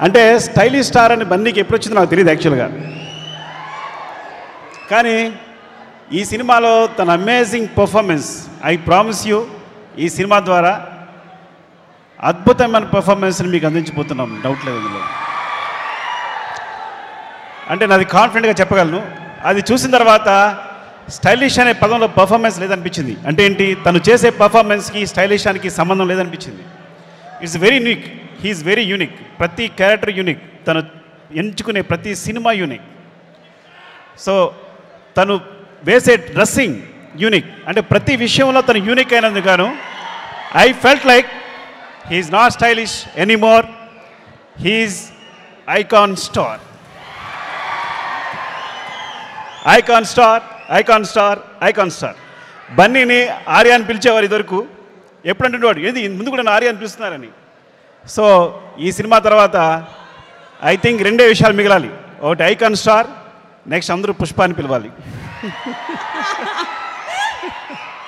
అంటే stylish star అని బన్నీకి ఎప్పుడు వచ్చిందో నాకు తెలియదు యాక్చువల్గా కానీ ఈ సినిమాలో తన amazing performance I promise you ఈ సినిమా ద్వారా అద్భుతమైన పర్ఫార్మెన్స్ని మీకు అందించబోతున్నాం డౌట్ లేదు ఇందులో అంటే నాది కాన్ఫిడెంట్గా చెప్పగలను అది చూసిన తర్వాత స్టైలిష్ అనే పదంలో పర్ఫార్మెన్స్ లేదనిపించింది అంటే ఏంటి తను చేసే పర్ఫార్మెన్స్కి స్టైలిష్ అనికి సంబంధం లేదనిపించింది it's very unique he's very unique ప్రతి క్యారెక్టర్ యూనిక్ తను ఎంచుకునే ప్రతి సినిమా యూనిక్ సో తను వేసే డ్రెస్సింగ్ యూనిక్ అంటే ప్రతి విషయంలో తను యూనిక్ అయినందుకు గాను I felt like he's not stylish anymore he's icon star icon star icon star icon star బన్నీని ఆర్య అని పిలిచేవారు ఇదివరకు ఎప్పుడంటే వాడు ఏది ముందు కూడా ఆర్య అని పిలుస్తున్నారని సో ఈ సినిమా తర్వాత ఐ థింక్ రెండే విషయాలు మిగలాలి ఒకటి ఐకాన్ స్టార్ నెక్స్ట్ అందరూ పుష్పాన్ని పిలవాలి